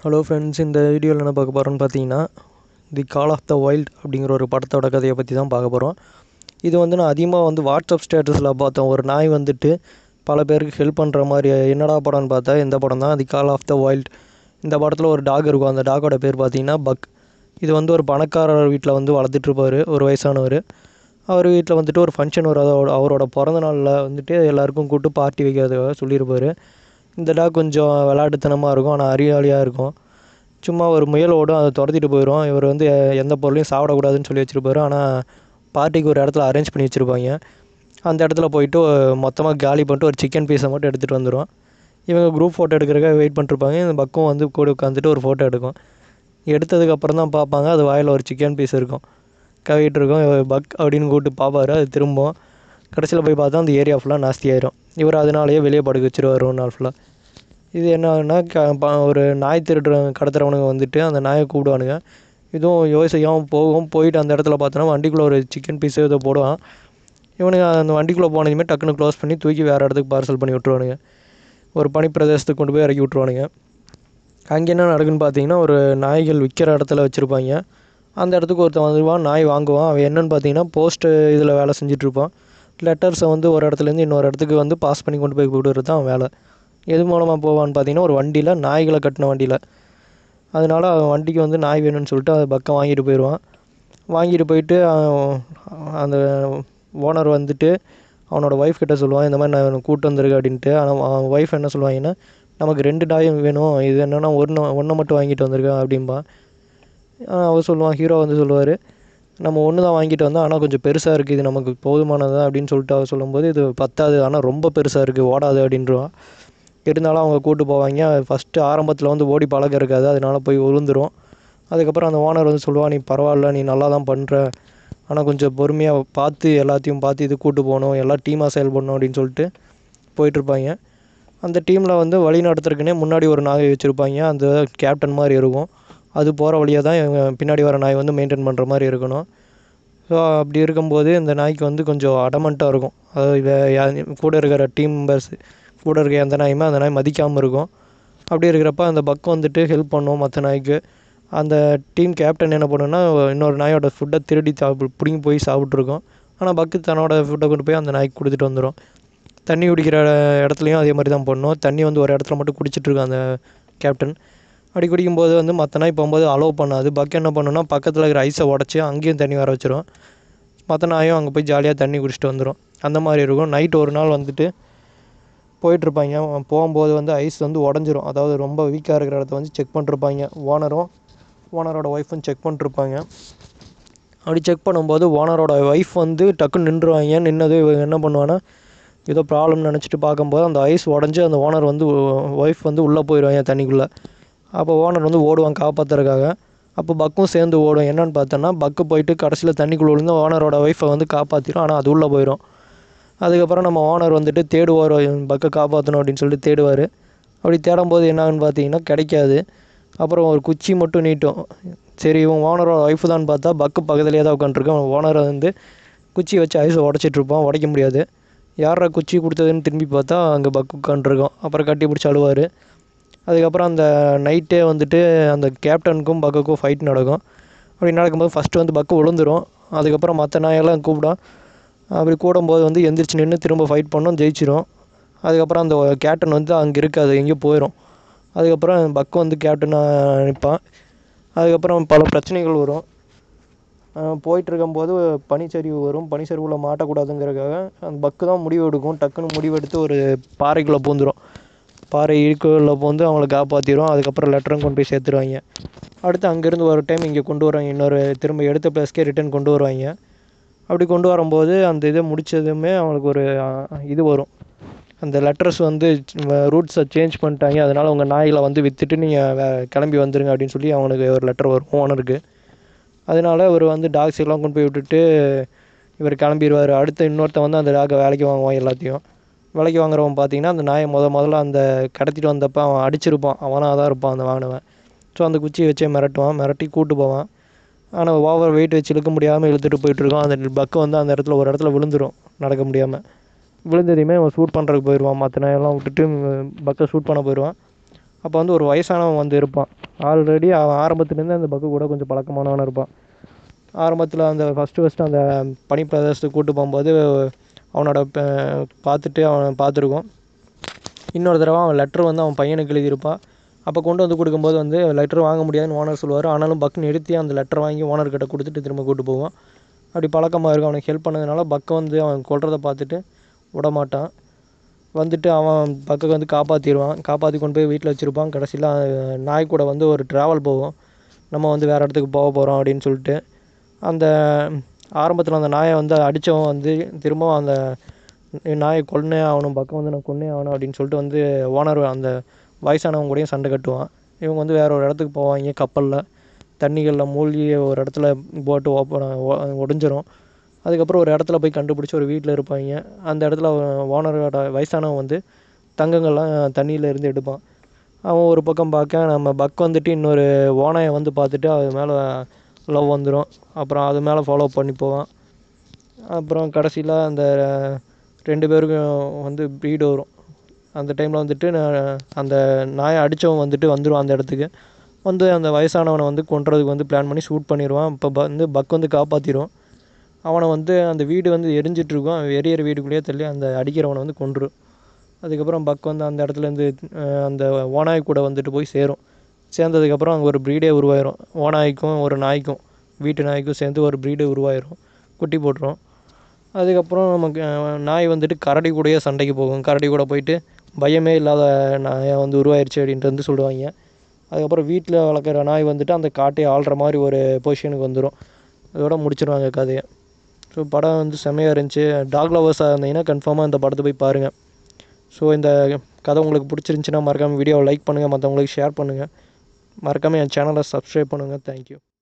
hello friends இந்த வீடியோவில் என்ன பார்க்க போகிறோன்னு பார்த்தீங்கன்னா தி கால் ஆஃப் த வைல்ட் அப்படிங்கிற ஒரு படத்தோட கதையை பற்றி தான் பார்க்க போகிறோம் இது வந்து நான் அதிகமாக வந்து வாட்ஸ்அப் ஸ்டேட்டஸில் பார்த்தேன் ஒரு நாய் வந்துட்டு பல பேருக்கு ஹெல்ப் பண்ணுற மாதிரி என்னடா படம்னு பார்த்தா இந்த படம் தான் தி கால் ஆஃப் த வைல்ட் இந்த படத்தில் ஒரு டாக் இருக்கும் அந்த டாகோட பேர் பார்த்தீங்கன்னா பக் இது வந்து ஒரு பணக்காரர் வீட்டில் வந்து வளர்த்துட்ருப்பார் ஒரு வயசானவர் அவர் வீட்டில் வந்துட்டு ஒரு ஃபங்க்ஷன் வரும் அதோட அவரோட பிறந்த நாளில் வந்துட்டு எல்லாருக்கும் கூப்பிட்டு பார்ட்டி வைக்கிறதுக்காக சொல்லியிருப்பார் இந்த டாக் கொஞ்சம் விளையாட்டுத்தனமாக இருக்கும் ஆனால் அறிவாளியாக இருக்கும் சும்மா ஒரு முயல் ஓடும் அதை துரத்திட்டு போயிடும் இவர் வந்து எ- எந்த பொருளையும் சாப்பிடக்கூடாதுன்னு சொல்லி வச்சுருப்பாரு ஆனால் பார்ட்டிக்கு ஒரு இடத்துல அரேஞ்ச் பண்ணி வச்சுருப்பாங்க அந்த இடத்துல போயிட்டு மொத்தமாக காலி பண்ணிட்டு ஒரு சிக்கன் பீஸை மட்டும் எடுத்துகிட்டு வந்துடும் இவங்க குரூப் ஃபோட்டோ எடுக்கிறதுக்காக வெயிட் பண்ணிருப்பாங்க இந்த பக்கம் வந்து கூட உட்காந்துட்டு ஒரு ஃபோட்டோ எடுக்கும் எடுத்ததுக்கப்புறம் தான் பார்ப்பாங்க அது வாயில் ஒரு சிக்கன் பீஸ் இருக்கும் கவிட்டு இருக்கும் இவர் பக் அப்படின்னு கூப்பிட்டு பார்ப்பாரு அது திரும்பும் கடைசியில் போய் பார்த்தா அந்த ஏரியா ஃபுல்லாக நாஸ்தி ஆயிரும் இவர் அதனாலேயே வெளியே படுக்க வச்சிருவார் ஒரு நாள் ஃபுல்லாக இது என்னன்னா க ப- ஒரு நாய் திருடுற கடத்துறவனுங்க வந்துட்டு அந்த நாயை கூப்பிடுவானுங்க இதுவும் யோசிக்காமல் போகும் போயிட்டு அந்த இடத்துல பார்த்தோன்னா வண்டிக்குள்ளே ஒரு சிக்கன் பீஸ் ஏதோ போடுவான் இவனுங்க அந்த வண்டிக்குள்ளே போனதுமே டக்குன்னு க்ளோஸ் பண்ணி தூக்கி வேறு இடத்துக்கு பார்சல் பண்ணி விட்ருவானுங்க ஒரு பனி பிரதேசத்துக்கு கொண்டு போய் இறக்கி விட்ருவானுங்க அங்கே என்ன நடக்குன்னு பார்த்தீங்கன்னா ஒரு நாய்கள் விற்கிற இடத்துல வச்சுருப்பாங்க அந்த இடத்துக்கு ஒருத்தன் வந்துடுவான் நாய் வாங்குவான் அவன் என்னன்னு பார்த்தீங்கன்னா போஸ்ட்டு இதில் வேலை செஞ்சிட்ருப்பான் லெட்டர்ஸை வந்து ஒரு இடத்துலேருந்து இன்னொரு இடத்துக்கு வந்து பாஸ் பண்ணி கொண்டு போய் கொடுக்குறது தான் அவன் வேலை எது மூலமாக போவான்னு பார்த்தீங்கன்னா ஒரு வண்டியில் நாய்களை கட்டின வண்டியில் அதனால அவன் வண்டிக்கு வந்து நாய் வேணும்னு சொல்லிட்டு அதை பக்கம் வாங்கிட்டு போயிடுவான் வாங்கிட்டு போயிட்டு அவன் அந்த ஓனர் வந்துட்டு அவனோட ஒய்ஃப் கிட்ட சொல்லுவான் இந்த மாதிரி நான் கூட்டு வந்திருக்கேன் அப்படின்ட்டு ஆனால் அவன் ஒய்ஃப் என்ன சொல்லுவாங்கன்னா நமக்கு ரெண்டு நாயும் வேணும் இது என்னென்னா ஒன்று ஒன்றை மட்டும் வாங்கிட்டு வந்திருக்கேன் அப்படின்பா அவர் சொல்லுவான் ஹீரோ வந்து சொல்லுவார் நம்ம ஒன்று தான் வாங்கிட்டு வந்தோம் ஆனால் கொஞ்சம் பெருசாக இருக்குது இது நமக்கு போதுமானது அப்படின்னு சொல்லிட்டு அவர் சொல்லும்போது இது பத்தாது ஆனால் ரொம்ப பெருசாக இருக்குது ஓடாது அப்படின்றான் இருந்தாலும் அவங்க கூட்டு போவாங்க ஃபஸ்ட்டு ஆரம்பத்தில் வந்து ஓடி பழக்கம் இருக்காது அதனால போய் விழுந்துரும் அதுக்கப்புறம் அந்த ஓனர் வந்து சொல்லுவான் நீ பரவாயில்ல நீ நல்லா தான் பண்ணுற ஆனால் கொஞ்சம் பொறுமையாக பார்த்து எல்லாத்தையும் பார்த்து இது கூட்டு போகணும் எல்லாம் டீமாக செயல்படணும் அப்படின்னு சொல்லிட்டு போயிட்டுருப்பாங்க அந்த டீமில் வந்து வழி நடத்துறதுக்குனே முன்னாடி ஒரு நாய் வச்சுருப்பாங்க அந்த கேப்டன் மாதிரி இருக்கும் அது போகிற வழியாக தான் இவங்க பின்னாடி வர நாய் வந்து மெயின்டைன் பண்ணுற மாதிரி இருக்கணும் ஸோ அப்படி இருக்கும்போது இந்த நாய்க்கு வந்து கொஞ்சம் அடமெண்ட்டாக இருக்கும் அதாவது வே- யா- கூட இருக்கிற டீம் மெம்பர்ஸ் கூட இருக்க எந்த நாயுமே அந்த நாய் மதிக்காமல் இருக்கும் அப்படி இருக்கிறப்ப அந்த பக்கம் வந்துட்டு ஹெல்ப் பண்ணும் மற்ற நாய்க்கு அந்த டீம் கேப்டன் என்ன பண்ணுன்னா இன்னொரு நாயோட ஃபுட்டை திருடி சாப்பிடு பிடுங்கி போய் சாப்பிட்ருக்கோம் ஆனால் பக்கு தன்னோட ஃபுட்டை கொண்டு போய் அந்த நாய்க்கு கொடுத்துட்டு வந்துடும் தண்ணி குடிக்கிற இடத்துலையும் அதே மாதிரி தான் பண்ணணும் தண்ணி வந்து ஒரு இடத்துல மட்டும் குடிச்சிட்டு இருக்கும் அந்த கேப்டன் அப்படி குடிக்கும்போது வந்து மற்ற நாய் போகும்போது அலோவ் பண்ணாது பக் என்ன பண்ணுன்னா பக்கத்தில் இருக்கிற ஐஸை உடச்சி அங்கேயும் தண்ணி வர வச்சிரும் மற்ற நாயும் அங்கே போய் ஜாலியாக தண்ணி குடிச்சிட்டு வந்துடும் அந்த மாதிரி இருக்கும் நைட் ஒரு நாள் வந்துட்டு போயிட்டுருப்பாங்க போகும்போது வந்து ஐஸ் வந்து உடஞ்சிரும் அதாவது ரொம்ப வீக்காக இருக்கிற இடத்த வந்து செக் பண்ணிருப்பாங்க ஓனரும் ஓனரோட ஒய்ஃபும் செக் பண்ணிருப்பாங்க அப்படி செக் பண்ணும்போது ஓனரோட ஒய்ஃப் வந்து டக்குன்னு நின்றுவாங்க நின்னது இவன் என்ன பண்ணுவான்னா ஏதோ ப்ராப்ளம் நினச்சிட்டு பார்க்கும்போது அந்த ஐஸ் உடஞ்சி அந்த ஓனர் வந்து ஒய்ஃப் வந்து உள்ளே போயிடுவாங்க தண்ணிக்குள்ளே அப்போ ஓனர் வந்து ஓடுவான் காப்பாற்றுறதுக்காக அப்போ பக்கும் சேர்ந்து ஓடும் என்னன்னு பார்த்தோன்னா பக்கு போயிட்டு கடைசியில் தண்ணிக்குள்ளே விழுந்து ஓனரோட ஒய்ஃபை வந்து காப்பாற்றிடும் ஆனால் அது உள்ளே போயிடும் அதுக்கப்புறம் நம்ம ஓனர் வந்துட்டு தேடுவார் பக்கை காப்பாற்றணும் அப்படின்னு சொல்லிட்டு தேடுவார் அப்படி தேடும்போது என்னான்னு பார்த்தீங்கன்னா கிடைக்காது அப்புறம் ஒரு குச்சி மட்டும் நீட்டும் சரி இவன் ஓனரோட ஒய்ஃபு தான் பார்த்தா பக்கு பக்கத்துலேயே தான் உட்காந்துருக்கான் ஓனரை வந்து குச்சி வச்சு ஐஸை உடச்சிட்டு இருப்பான் உடைக்க முடியாது யாரா குச்சி கொடுத்ததுன்னு திரும்பி பார்த்தா அங்கே பக்கு உட்காந்துருக்கோம் அப்புறம் கட்டி பிடிச்சி அழுவார் அதுக்கப்புறம் அந்த நைட்டே வந்துட்டு அந்த கேப்டனுக்கும் பக்குக்கும் ஃபைட் நடக்கும் அப்படி நடக்கும்போது ஃபஸ்ட்டு வந்து பக்கு விழுந்துரும் அதுக்கப்புறம் மற்ற நாயெல்லாம் கூப்பிடும் அப்படி கூடும்போது வந்து எந்திரிச்சு நின்று திரும்ப ஃபைட் பண்ணும் ஜெயிச்சிரும் அதுக்கப்புறம் அந்த கேப்டன் வந்து அங்கே இருக்காது எங்கேயோ போயிடும் அதுக்கப்புறம் பக்கு வந்து கேப்டனாக நிற்பான் அதுக்கப்புறம் பல பிரச்சனைகள் வரும் அஹ் போயிட்டு இருக்கும்போது பனிச்சரிவு வரும் பனிச்சரிவில் மாட்டக்கூடாதுங்கிறதுக்காக அந்த பக்கு தான் முடிவு எடுக்கும் டக்குன்னு முடிவு எடுத்து ஒரு பாறைக்குள்ளே பூந்துடும் பாறை இழுக்குள்ள பூந்து அவங்கள காப்பாற்றிடும் அதுக்கப்புறம் லெட்டரும் கொண்டு போய் சேர்த்துருவாங்க அடுத்து அங்கேருந்து ஒரு டைம் இங்கே கொண்டு வருவாங்க இன்னொரு திரும்ப எடுத்த பிளேஸ்க்கே ரிட்டர்ன் கொண்டு வருவாங்க அப்படி கொண்டு வரும்போது அந்த இதை முடிச்சதுமே அவங்களுக்கு ஒரு அஹ், இது வரும் அந்த லெட்டர்ஸ் வந்து ரூட்ஸை சேஞ்ச் பண்ணிட்டாங்க அதனால் உங்கள் நாய்களை வந்து விற்றுட்டு நீங்கள் கிளம்பி வந்துருங்க அப்படின்னு சொல்லி அவனுக்கு ஒரு லெட்டர் வரும் ஓனருக்கு அதனால இவர் வந்து டாக்ஸ் எல்லாம் கொண்டு போய் விட்டுட்டு இவர் கிளம்பிடுவார் அடுத்து இன்னொருத்தன் வந்து அந்த டாகை வேலைக்கு வாங்குவான் எல்லாத்தையும் விலைக்கு வாங்குறவன் பார்த்தீங்கன்னா அந்த நாயை முத முதல்ல அந்த கடத்திட்டு வந்தப்போ அவன் அடிச்சிருப்பான் அவனாக தான் இருப்பான் அந்த வாங்கினவன் ஸோ அந்த குச்சியை வச்சே மிரட்டுவான் மிரட்டி கூட்டு போவான் ஆனால் ஓவர் வெயிட் வச்சு இழுக்க முடியாமல் இழுத்துட்டு போயிட்டுருக்கோம் அந்த பக்கு வந்து அந்த இடத்துல ஒரு இடத்துல விழுந்துரும் நடக்க முடியாமல் விழுந்ததையுமே அவன் ஷூட் பண்ணுறதுக்கு போயிடுவான் மற்ற நாயெல்லாம் விட்டுட்டு பக்கை ஷூட் பண்ண போயிடுவான் அப்போ வந்து ஒரு வயசானவன் வந்து இருப்பான் ஆல்ரெடி அவன் ஆரம்பத்துலேருந்து அந்த பக்கு கூட கொஞ்சம் பழக்கமானவனாக இருப்பான் ஆரம்பத்தில் அந்த ஃபஸ்ட்டு ஃபஸ்ட்டு அந்த பனி பிரதேசத்துக்கு கூட்டு போகும்போது அவனோட ப- பார்த்துட்டு அவன் பார்த்துருக்கோம் இன்னொரு தடவை அவன் லெட்ரு வந்து அவன் பையனுக்கு எழுதியிருப்பான் அப்போ கொண்டு வந்து கொடுக்கும்போது வந்து லெட்ரு வாங்க முடியாதுன்னு ஓனர் சொல்லுவார் ஆனாலும் பக் நிறுத்தி அந்த லெட்டரை வாங்கி ஓனர்கிட்ட கொடுத்துட்டு திரும்ப கூட்டு போவான் அப்படி பழக்கமாக இருக்கும் அவனுக்கு ஹெல்ப் பண்ணதுனால பக்கை வந்து அவன் கொல்றதை பார்த்துட்டு விட மாட்டான் வந்துட்டு அவன் பக்கை வந்து காப்பாற்றிடுவான் காப்பாற்றி கொண்டு போய் வீட்டில் வச்சுருப்பான் கடைசியில் நாய் கூட வந்து ஒரு ட்ராவல் போவோம் நம்ம வந்து வேறு இடத்துக்கு போக போகிறோம் அப்படின்னு சொல்லிட்டு அந்த ஆரம்பத்தில் அந்த நாயை வந்து அடித்தவன் வந்து திரும்பவும் அந்த நாயை கொன்னே ஆகணும் பக்கம் வந்து நான் கொன்னே ஆகணும் அப்படின்னு சொல்லிட்டு வந்து ஓனர் அந்த வயசானவங்க கூடயும் சண்டை கட்டுவான் இவங்க வந்து வேற ஒரு இடத்துக்கு போவாங்க கப்பலில் தண்ணிகளில் மூழ்கி ஒரு இடத்துல போட்டு ஓப்பன் ஒடிஞ்சிரும் அதுக்கப்புறம் ஒரு இடத்துல போய் கண்டுபிடிச்சி ஒரு வீட்டில் இருப்பாங்க அந்த இடத்துல ஓனரோட வயசானவன் வந்து தங்கங்கள்லாம் தண்ணியில் இருந்து எடுப்பான் அவன் ஒரு பக்கம் பார்க்க நம்ம பக் வந்துட்டு இன்னொரு ஓனாயை வந்து பார்த்துட்டு அது மேலே லவ் வந்துடும் அப்புறம் அது மேலே ஃபாலோ பண்ணி போவான் அப்புறம் கடைசியில் அந்த ரெண்டு பேருக்கும் வந்து ப்ரீடு வரும் அந்த டைமில் வந்துட்டு நான் அந்த நாயை அடித்தவன் வந்துட்டு வந்துடுவான் அந்த இடத்துக்கு வந்து அந்த வயசானவனை வந்து கொன்றதுக்கு வந்து பிளான் பண்ணி ஷூட் பண்ணிடுவான் இப்போ வந்து பக் வந்து காப்பாற்றிடும் அவனை வந்து அந்த வீடு வந்து எரிஞ்சிட்டு இருக்கும் அவன் எரியற வீட்டுக்குள்ளேயே தள்ளி அந்த அடிக்கிறவனை வந்து கொன்றும் அதுக்கப்புறம் பக் வந்து அந்த இடத்துலேருந்து அந்த ஓநாய் கூட வந்துட்டு போய் சேரும் சேர்ந்ததுக்கப்புறம் அங்கே ஒரு ப்ரீடே உருவாயிரும் ஓநாய்க்கும் ஒரு நாய்க்கும் வீட்டு நாய்க்கும் சேர்ந்து ஒரு ப்ரீடே உருவாயிரும் குட்டி போட்டுரும் அதுக்கப்புறம் நமக்கு அஹ், நாய் வந்துட்டு கரடி கூடயே சண்டைக்கு போகும் கரடி கூட போயிட்டு பயமே இல்லாத நாயை வந்து உருவாயிருச்சு அப்படின்ட்டு வந்து சொல்லுவாங்க அதுக்கப்புறம் வீட்டில் வளர்க்குற நாய் வந்துட்டு அந்த காட்டை ஆள்ற மாதிரி ஒரு பொசிஷனுக்கு வந்துடும் அதோட முடிச்சிடுவாங்க கதையை ஸோ படம் வந்து செம்மையாக இருந்துச்சு டாக் லவர்ஸாக இருந்தீங்கன்னா கன்ஃபார்மாக இந்த படத்தை போய் பாருங்கள் ஸோ இந்த கதை உங்களுக்கு பிடிச்சிருந்துச்சின்னா மறக்காமல் வீடியோவை லைக் பண்ணுங்கள் மற்றவங்களுக்கு ஷேர் பண்ணுங்கள் மறக்காமல் என் சேனலை சப்ஸ்கிரைப் பண்ணுங்கள் தேங்க்யூ